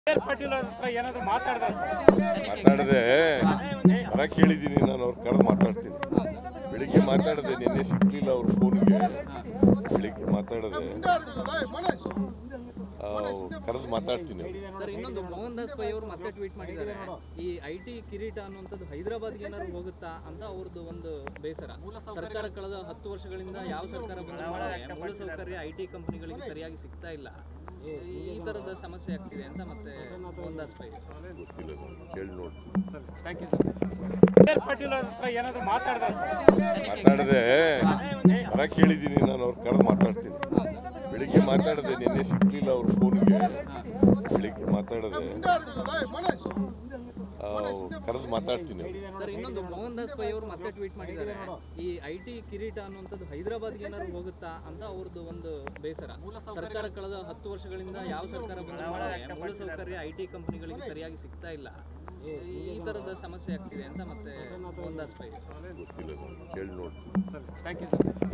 L Patil ಅವ್ರ ಹತ್ರ ಏನಾದ್ರು ಮಾತಾಡಿದ್ರೆ ಮಾತಾಡದೆ ಬರ ಕೇಳಿದ್ದೀನಿ ನಾನು ಅವ್ರು ಕರೆದು ಮಾತಾಡ್ತೀನಿ ಬೆಳಿಗ್ಗೆ ಮಾತಾಡದೆ ನಿನ್ನೆ ಸಿಗ್ಲಿಲ್ಲ ಅವ್ರ ಫೋನ್ಗೆ ಬೆಳಿಗ್ಗೆ ಮಾತಾಡದೆ ಕರೆದು ಮಾತಾಡ್ತೀನಿ ಸರ್ ಇನ್ನೊಂದು ಮೋಹನ್ ದಾಸ್ ಪೈ ಅವರು ಮತ್ತೆ ಟ್ವೀಟ್ ಮಾಡಿದ್ದಾರೆ ಈ ಐ ಟಿ ಕಿರೀಟ ಅನ್ನುವಂಥದ್ದು ಹೈದರಾಬಾದ್ಗೆ ಏನಾದ್ರು ಹೋಗುತ್ತಾ ಅಂತ ಅವ್ರದ್ದು ಒಂದು ಬೇಸರ ಸರ್ಕಾರ ಕಳೆದ ಹತ್ತು ವರ್ಷಗಳಿಂದ ಯಾವ ಸರ್ಕಾರ ಬಂದ್ರೆ ಮೂಲಸೌಕರ್ಯ ಐ ಟಿ ಕಂಪನಿಗಳಿಗೆ ಸರಿಯಾಗಿ ಸಿಗ್ತಾ ಇಲ್ಲ ಈ ತರದ ಸಮಸ್ಯೆ ಆಗ್ತಿದೆ ಅಂತ ಮತ್ತೆ ಮೋಹನ್ ದಾಸ್ ಪೈ ಗೊತ್ತಿಲ್ಲ ನಾನು ಕೇಳಿ ನೋಡ್ತೀನಿ sir thank you sir L Patil ಅವ್ರ ಹತ್ರ ಏನಾದ್ರು ಮಾತಾಡಿದ್ರೆ ಮಾತಾಡದೆ ಬರ ಕೇಳಿದ್ದೀನಿ ನಾನು ಅವ್ರು ಕರೆದು ಮಾತಾಡ್ತೀನಿ ಬೆಳಿಗ್ಗೆ ಮಾತಾಡದೆ ನಿನ್ನೆ ಸಿಗ್ಲಿಲ್ಲ ಅವ್ರ ಫೋನ್ಗೆ ಬೆಳಿಗ್ಗೆ ಮಾತಾಡದೆ ಕರೆದು ಮಾತಾಡ್ತೀನಿ ಸರ್ ಇನ್ನೊಂದು ಮೋಹನ್ ದಾಸ್ ಪೈ ಅವರು ಮತ್ತೆ ಟ್ವೀಟ್ ಮಾಡಿದ್ದಾರೆ ಈ ಐ ಟಿ ಕಿರೀಟ ಅನ್ನುವಂಥದ್ದು ಹೈದರಾಬಾದ್ಗೆ ಏನಾದ್ರು ಹೋಗುತ್ತಾ ಅಂತ ಅವ್ರದ್ದು ಒಂದು ಬೇಸರ ಸರ್ಕಾರ ಕಳೆದ ಹತ್ತು ವರ್ಷಗಳಿಂದ ಯಾವ ಸರ್ಕಾರ ಬಂದ್ರೆ ಮೂಲಸೌಕರ್ಯ ಐ ಟಿ ಕಂಪನಿಗಳಿಗೆ ಸರಿಯಾಗಿ ಸಿಗ್ತಾ ಇಲ್ಲ ಈ ತರದ ಸಮಸ್ಯೆ ಆಗ್ತಿದೆ ಅಂತ ಮತ್ತೆ ಮೋಹನ್ ದಾಸ್ ಪೈ ಗೊತ್ತಿಲ್ಲ ನಾನು ಕೇಳಿ ನೋಡ್ತೀನಿ ಸರ್ ಥ್ಯಾಂಕ್ ಯು ಸರ್